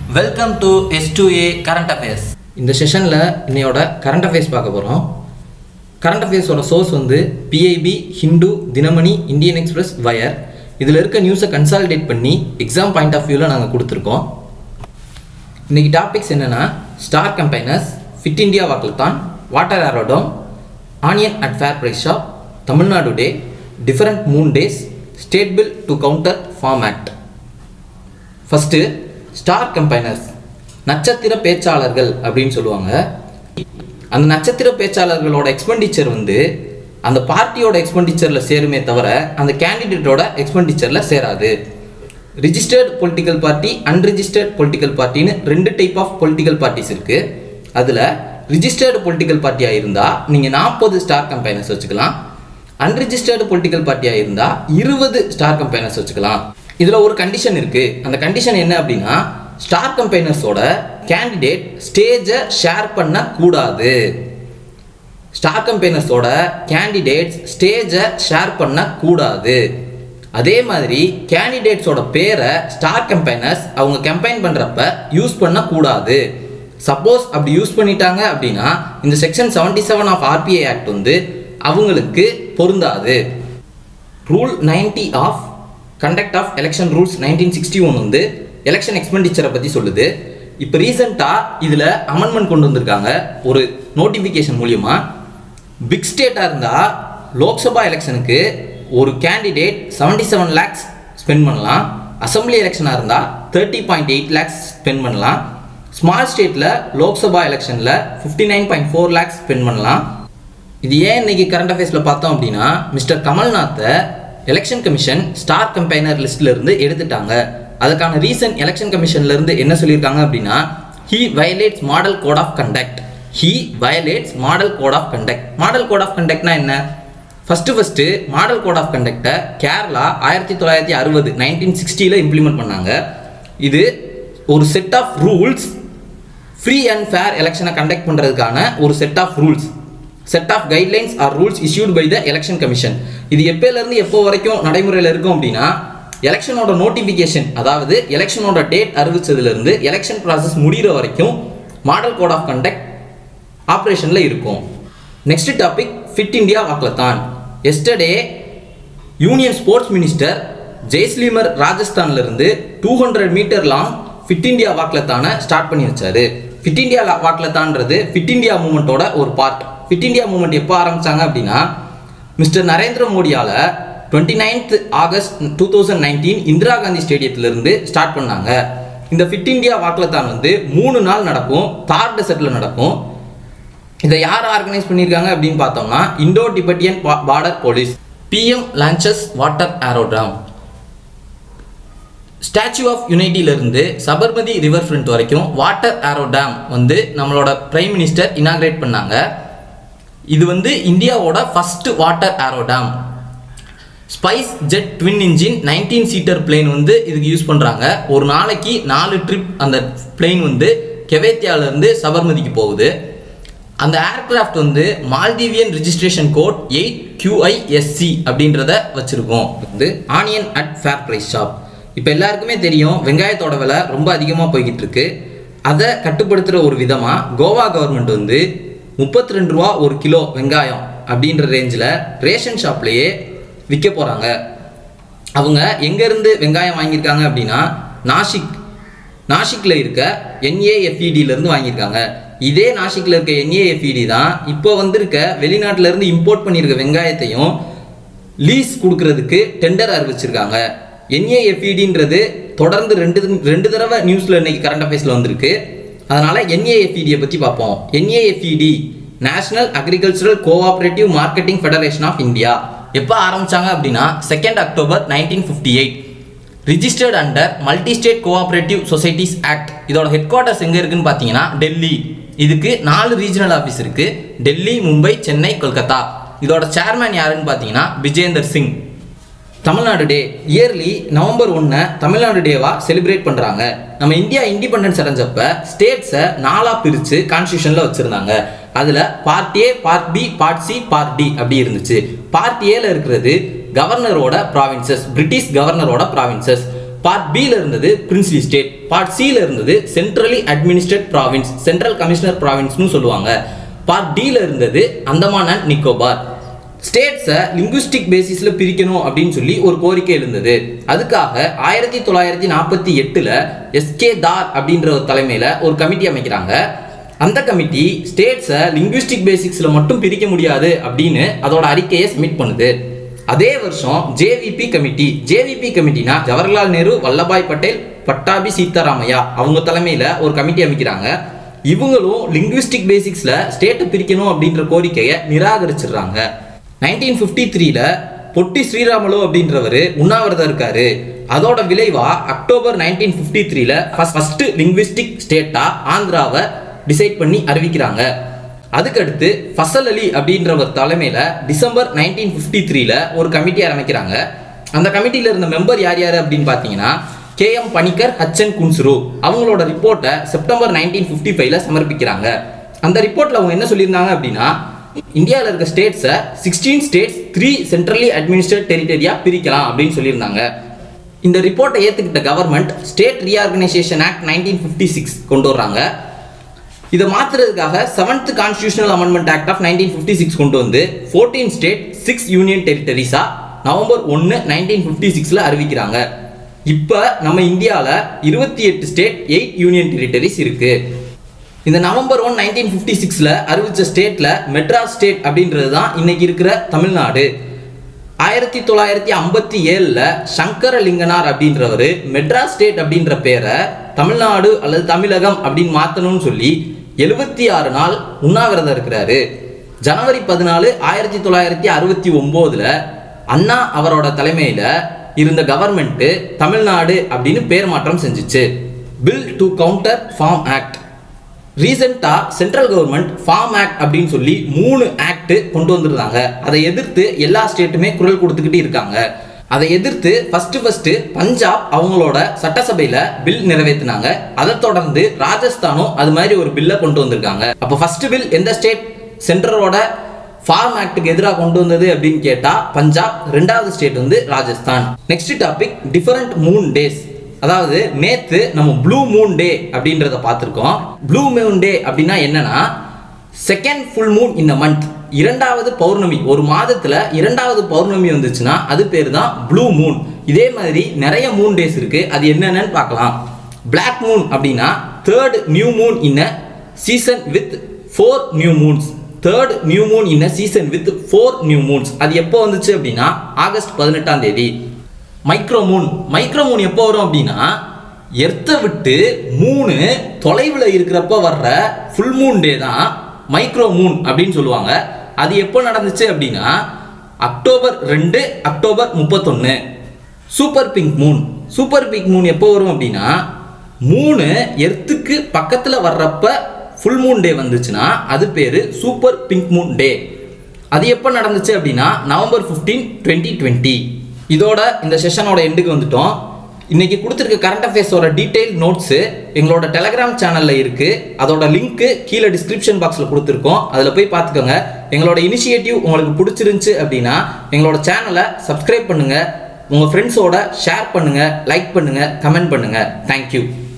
welcome to S two A current affairs இந்த செஷனில் இன்னையோட கரண்ட் அஃபேர்ஸ் பார்க்க போகிறோம் கரண்ட் அஃபேர்ஸோட சோர்ஸ் வந்து PIB Hindu Dinamani Indian Express Wire இதில் இருக்க நியூஸை கன்சாலிடேட் பண்ணி எக்ஸாம் பாயிண்ட் ஆஃப் வியூவில் நாங்கள் கொடுத்துருக்கோம் இன்னைக்கு டாபிக்ஸ் என்னென்னா ஸ்டார் கம்பைனர்ஸ் ஃபிட் இந்தியா வாக்கில்தான் water aerodrome onion at fair price shop Tamil Nadu day different moon days state bill to counter farm act first star campaigners நட்சத்திர பேச்சாளர்கள் அப்படின்னு சொல்லுவாங்க அந்த நட்சத்திர பேச்சாளர்களோட எக்ஸ்பெண்டிச்சர் வந்து அந்த பார்ட்டியோட எக்ஸ்பெண்டிச்சரில் சேருமே தவிர அந்த கேண்டிடேட்டோட எக்ஸ்பெண்டிச்சரில் சேராது registered political party unregistered political பார்ட்டின்னு ரெண்டு டைப் ஆஃப் பொலிட்டிக்கல் பார்ட்டிஸ் இருக்குது அதில் ரிஜிஸ்டர்டு பொலிட்டிக்கல் பார்ட்டியாக இருந்தால் நீங்கள் நாற்பது ஸ்டார் கம்பைனர்ஸ் வச்சுக்கலாம் அன்ரிஜிஸ்டர்டு பொலிட்டிக்கல் பார்ட்டியாக இருந்தால் இருபது ஸ்டார் கம்பைனர்ஸ் வச்சுக்கலாம் இதில் ஒரு கண்டிஷன் இருக்குது அந்த கண்டிஷன் என்ன அப்படின்னா ஸ்டார் கம்பைனர்ஸோட கேண்டிடேட் ஸ்டேஜை ஷேர் பண்ணக்கூடாது ஸ்டார் கம்பைனர்ஸோட கேண்டிடேட்ஸ் ஸ்டேஜை ஷேர் பண்ணக்கூடாது அதே மாதிரி கேண்டிடேட்ஸோட பேரை ஸ்டார் கம்பைனர்ஸ் அவங்க கம்பைன் பண்ணுறப்ப யூஸ் பண்ணக்கூடாது சப்போஸ் அப்படி யூஸ் பண்ணிட்டாங்க அப்படின்னா இந்த section seventy seven of RPI act வந்து அவங்களுக்கு பொருந்தாது rule ninety of conduct of election rules nineteen sixty one வந்து எலெக்ஷன் எக்ஸ்பெண்டிச்சரை பற்றி சொல்லுது இப்போ ரீசெண்டாக இதில் அமெண்ட்மெண்ட் கொண்டு வந்திருக்காங்க ஒரு நோட்டிஃபிகேஷன் மூலியமா பிக் ஸ்டேட்டாக இருந்தால் லோக்சபா எலெக்ஷனுக்கு ஒரு candidate seventy seven lakhs spend பண்ணலாம் அசம்பிளி எலெக்ஷனாக இருந்தால் thirty point eight lakhs spend பண்ணலாம் ஸ்மால் ஸ்டேட்டில் லோக்சபா எலெக்ஷனில் fifty nine point four lakhs spend பண்ணலாம் இது ஏன் இன்னைக்கு கரண்ட் அஃபேர்ஸில் பார்த்தோம் அப்படின்னா மிஸ்டர் கமல்நாத்தை எலெக்ஷன் கமிஷன் ஸ்டார் கம்பைனர் லிஸ்ட்ல இருந்து எடுத்துட்டாங்க அதுக்கான ரீசன் எலெக்ஷன் கமிஷன்ல இருந்து என்ன சொல்லியிருக்காங்க அப்படின்னா he violates model code of conduct he violates model code of conduct model code of கண்டக்ட்னா என்ன first first model code of கண்டக்டை கேரளா ஆயிரத்தி தொள்ளாயிரத்தி அறுபது நைன்டீன் சிக்ஸ்டியில் இம்ப்ளிமெண்ட் பண்ணாங்க இது ஒரு set of rules free and fair எலெக்ஷனை கண்டக்ட் பண்ணுறதுக்கான ஒரு set of rules set of guidelines or rules issued by the election commission இது எப்போலேருந்து எப்போ வரைக்கும் நடைமுறையில் இருக்கும் அப்படின்னா எலெக்ஷனோட நோட்டிஃபிகேஷன் அதாவது எலெக்ஷனோட டேட் அறிவிச்சதுலேருந்து எலெக்ஷன் ப்ராசஸ் முடிகிற வரைக்கும் மாடல் கோட் ஆஃப் கண்டக்ட் ஆப்ரேஷனில் இருக்கும் நெக்ஸ்ட் டாபிக் ஃபிட் இந்தியா வாக்லத்தான் yesterday union sports minister Jaisalmer ராஜஸ்தான்ல இருந்து two hundred metre long fit India வாக்லத்தான ஸ்டார்ட் பண்ணி வச்சாரு ஃபிட் இந்தியா வாக்லத்தான்றது ஃபிட் இந்தியா மூமெண்ட்டோட ஒரு பார்ட் ஃபிட் இந்தியா மூமெண்ட் எப்போ ஆரம்பிச்சாங்க அப்படின்னா மிஸ்டர் நரேந்திர மோடியால் twenty ninth August two thousand nineteen Indira Gandhi ஸ்டேடியத்திலிருந்து ஸ்டார்ட் பண்ணாங்க இந்த ஃபிட் இந்தியா வாக்லத்தான் வந்து மூணு நாள் நடக்கும் தார் டெசர்ட்ல நடக்கும் இதை யார் ஆர்கனைஸ் பண்ணியிருக்காங்க அப்படின்னு பார்த்தோம்னா Indo Tibetan border police PM launches water aerodrome statue of யூனிட்டியிலிருந்து சபர்மதி ரிவர் ஃப்ரண்ட் வரைக்கும் வாட்டர் ஆரோ டேம் வந்து நம்மளோட பிரைம் மினிஸ்டர் இனாகிரேட் பண்ணாங்க இது வந்து இந்தியாவோட first water aerodrome spice jet twin engine nineteen seater plane வந்து இதுக்கு யூஸ் பண்ணுறாங்க ஒரு நாளைக்கு நாலு ட்ரிப் அந்த பிளேன் வந்து கெவேத்தியாவிலேருந்து சபர்மதிக்கு போகுது அந்த ஏர்கிராஃப்ட் வந்து Maldivian registration code eight QISC அப்படின்றத வச்சுருக்கோம் வந்து onion at fair price shop இப்போ எல்லாருக்குமே தெரியும் வெங்காயத்தோட விலை ரொம்ப அதிகமாக போய்கிட்டு இருக்கு அதை கட்டுப்படுத்துகிற ஒரு விதமாக கோவா கவர்மெண்ட் வந்து முப்பத்தி ரெண்டு ரூபா ஒரு கிலோ வெங்காயம் அப்படின்ற ரேஞ்சில் ரேஷன் ஷாப்லேயே விற்க போகிறாங்க அவங்க எங்கேருந்து வெங்காயம் வாங்கியிருக்காங்க அப்படின்னா நாசிக் நாசிக்கில் இருக்க என்ஏஎஃப்இடியிலேருந்து வாங்கியிருக்காங்க இதே நாசிக்கில் இருக்க என்ஏஎஃப்இடி தான் இப்போ வந்திருக்க வெளிநாட்டிலேருந்து இம்போர்ட் பண்ணியிருக்க வெங்காயத்தையும் லீஸ் கொடுக்கறதுக்கு டெண்டர் அறிவிச்சிருக்காங்க என்ஏஎஃப்இடின்றது தொடர்ந்து ரெண்டு ரெண்டு தடவை நியூஸில் இன்னைக்கு கரண்ட் அஃபேர்ஸில் வந்திருக்கு அதனால் என்ஏஎஃப்இடியை பற்றி பார்ப்போம் NAFED national agricultural cooperative marketing federation of India எப்போ ஆரம்பிச்சாங்க அப்படின்னா second October nineteen fifty eight registered under multi state cooperative societies act இதோட ஹெட் குவார்ட்டர்ஸ் எங்கே இருக்குன்னு பார்த்தீங்கன்னா டெல்லி இதுக்கு நாலு ரீஜனல் ஆஃபீஸ் இருக்கு டெல்லி மும்பை சென்னை கொல்கத்தா இதோட சேர்மேன் யாருன்னு பார்த்தீங்கன்னா Vijender Singh Tamil Nadu day early November ஒன்றை தமிழ்நாடு டேவா செலிப்ரேட் பண்ணுறாங்க நம்ம இந்தியா இண்டிபெண்டன்ஸ் அடைஞ்சப்ப ஸ்டேட்ஸை நாலாக பிரித்து கான்ஸ்டியூஷனில் வச்சுருந்தாங்க அதில் part A part B part C part D அப்படி இருந்துச்சு பார்ட் ஏல இருக்கிறது கவர்னரோட ப்ராவின்சஸ் பிரிட்டிஷ் கவர்னரோட ப்ராவின்சஸ் பார்ட் பியில் இருந்தது பிரின்ஸ்லி ஸ்டேட் பார்ட் சியில் இருந்தது centrally administrate province central commissioner ப்ராவின்ஸ்னு சொல்லுவாங்க பார்ட் டியில் இருந்தது அந்தமான் அண்ட் நிக்கோபார் ஸ்டேட்ஸை லிங்குஸ்டிக் பேசிஸில் பிரிக்கணும் அப்படின்னு சொல்லி ஒரு கோரிக்கை இருந்தது அதுக்காக ஆயிரத்தி தொள்ளாயிரத்தி நாற்பத்தி எட்டில் எஸ்கே தார் அப்படின்ற ஒரு தலைமையில் ஒரு கமிட்டி அமைக்கிறாங்க அந்த கமிட்டி ஸ்டேட்ஸை லிங்குவிஸ்டிக் பேசிக்ஸில் மட்டும் பிரிக்க முடியாது அப்படின்னு அதோட அறிக்கையை சப்மிட் பண்ணுது அதே வருஷம் ஜேவிபி கமிட்டி ஜேவிபி கமிட்டினா ஜவஹர்லால் நேரு வல்லபாய் பட்டேல் பட்டாபி சீதாராமையா அவங்க தலைமையில் ஒரு கமிட்டி அமைக்கிறாங்க இவங்களும் லிங்குவிஸ்டிக் பேசிக்ஸில் ஸ்டேட்டை பிரிக்கணும் அப்படின்ற கோரிக்கையை நிராகரிச்சிடுறாங்க நைன்டீன் ஃபிஃப்டி த்ரீல பொட்டி ஸ்ரீராமலு அப்படின்றவர் உண்ணாவிரதம் இருக்காரு அதோட விளைவா அக்டோபர் நைன்டீன் ஃபிஃப்டி த்ரீல ஃபர்ஸ்ட் லிங்குவிஸ்டிக் ஸ்டேட்டா ஆந்திராவை டிசைட் பண்ணி அறிவிக்கிறாங்க அதுக்கடுத்து ஃபசல் அலி அப்படின்றவர் தலைமையில் டிசம்பர் நைன்டீன் ஃபிஃப்டி த்ரீல ஒரு கமிட்டி ஆரம்பிக்கிறாங்க அந்த கமிட்டியில் இருந்த மெம்பர் யார் யார் அப்படின்னு பார்த்தீங்கன்னா கே எம் பணிக்கர் ஹச்சன் குன்சுரு அவங்களோட ரிப்போர்ட்டை செப்டம்பர் நைன்டீன் ஃபிஃப்டி ஃபைவ்ல சமர்ப்பிக்கிறாங்க அந்த ரிப்போர்ட்டில் அவங்க என்ன சொல்லியிருந்தாங்க அப்படின்னா இந்தியாவில் இருக்க ஸ்டேட்ஸை sixteen states three centrally administrate டெரிட்டரியாக பிரிக்கலாம் அப்படின்னு சொல்லியிருந்தாங்க இந்த ரிப்போர்ட்டை ஏற்றுக்கிட்ட government state reorganisation act nineteen fifty six கொண்டு வர்றாங்க இதை மாற்றுறதுக்காக seventh constitutional amendment act of nineteen fifty six கொண்டு வந்து ஃபோர்டீன் ஸ்டேட் சிக்ஸ் யூனியன் டெரிட்டரிஸாக நவம்பர் ஒன்று நைன்டீன் ஃபிஃப்டி சிக்ஸில் அறிவிக்கிறாங்க இப்போ நம்ம இந்தியாவில் இருபத்தி எட்டு ஸ்டேட் எயிட் யூனியன் டெரிட்டரிஸ் இருக்குது இந்த நவம்பர் ஒன் நைன்டீன் ஃபிஃப்டி சிக்ஸில் அறிவிச்ச ஸ்டேட்டில் மெட்ராஸ் ஸ்டேட் அப்படின்றது தான் இன்னைக்கு இருக்கிற தமிழ்நாடு ஆயிரத்தி தொள்ளாயிரத்தி ஐம்பத்தி ஏழில் சங்கரலிங்கனார் அப்படின்றவர் மெட்ராஸ் ஸ்டேட் அப்படின்ற பேரை தமிழ்நாடு அல்லது தமிழகம் அப்படின்னு மாற்றணும்னு சொல்லி எழுபத்தி ஆறு நாள் உண்ணாவிரதம் இருக்கிறாரு ஜனவரி பதினாலு ஆயிரத்தி தொள்ளாயிரத்தி அறுபத்தி ஒம்போதில் அண்ணா அவரோட தலைமையில் இருந்த கவர்மெண்ட்டு தமிழ்நாடு அப்படின்னு பேர் மாற்றம் செஞ்சுச்சு bill to counter farm act ரீசெண்டாக சென்ட்ரல் கவர்மெண்ட் ஃபார்ம் ஆக்ட் அப்படின்னு சொல்லி மூணு ஆக்ட் கொண்டு வந்திருந்தாங்க அதை எதிர்த்து எல்லா ஸ்டேட்டுமே குரல் கொடுத்துக்கிட்டு இருக்காங்க அதை எதிர்த்து ஃபர்ஸ்ட் ஃபர்ஸ்ட் பஞ்சாப் அவங்களோட சட்டசபையில பில் நிறைவேற்றினாங்க அதை தொடர்ந்து ராஜஸ்தானும் அது மாதிரி ஒரு பில்லை கொண்டு வந்திருக்காங்க அப்போ ஃபர்ஸ்ட் பில் எந்த ஸ்டேட் சென்ட்ரலோட ஃபார்ம் ஆக்டுக்கு எதிராக கொண்டு வந்தது அப்படின்னு கேட்டா பஞ்சாப் ரெண்டாவது ஸ்டேட் வந்து Rajasthan next topic different moon days அதாவது நேத்து நம்ம ப்ளூ மூன் டே அப்படின்றத பார்த்துருக்கோம் ப்ளூ மூன் டே அப்படின்னா என்னன்னா செகண்ட் ஃபுல் மூன் இந்த மந்த் இரண்டாவது பௌர்ணமி ஒரு மாதத்துல இரண்டாவது பௌர்ணமி வந்துச்சுன்னா அது பேர் தான் ப்ளூ மூன் இதே மாதிரி நிறைய மூன் டேஸ் இருக்கு அது என்னென்னு பார்க்கலாம் பிளாக் மூன் அப்படின்னா third new moon in season with four new moons third new moon in season with four new moons அது எப்போ வந்துச்சு அப்படின்னா ஆகஸ்ட் பதினெட்டாம் தேதி மைக்ரோ மூன் மைக்ரோ மூன் எப்போ வரும் அப்படின்னா எர்த்தை விட்டு மூணு தொலைவில் இருக்கிறப்ப வர்ற ஃபுல் மூன் டே தான் மைக்ரோ மூன் அப்படின்னு சொல்லுவாங்க அது எப்போ நடந்துச்சு அப்படின்னா அக்டோபர் ரெண்டு அக்டோபர் முப்பத்தொன்று super pink moon super pink moon எப்போ வரும் அப்படின்னா மூணு எர்த்துக்கு பக்கத்தில் வர்றப்ப ஃபுல் மூன் டே வந்துச்சுன்னா அது பேர் சூப்பர் பிங்க் மூன் டே அது எப்போ நடந்துச்சு அப்படின்னா நவம்பர் ஃபிஃப்டீன் டுவெண்ட்டி டுவெண்ட்டி இதோட இந்த செஷனோட எண்டுக்கு வந்துட்டோம் இன்னைக்கு கொடுத்துருக்க கரண்ட் அஃபேர்ஸோட டீடைல் நோட்ஸு எங்களோட டெலகிராம் சேனலில் இருக்குது அதோட லிங்க்கு கீழே டிஸ்கிரிப்ஷன் பாக்ஸில் கொடுத்துருக்கோம் அதில் போய் பார்த்துக்கோங்க எங்களோட இனிஷியேட்டிவ் உங்களுக்கு பிடிச்சிருந்துச்சு அப்படின்னா எங்களோட சேனலை சப்ஸ்கிரைப் பண்ணுங்கள் உங்கள் ஃப்ரெண்ட்ஸோட ஷேர் பண்ணுங்கள் லைக் பண்ணுங்கள் கமெண்ட் பண்ணுங்கள் தேங்க்யூ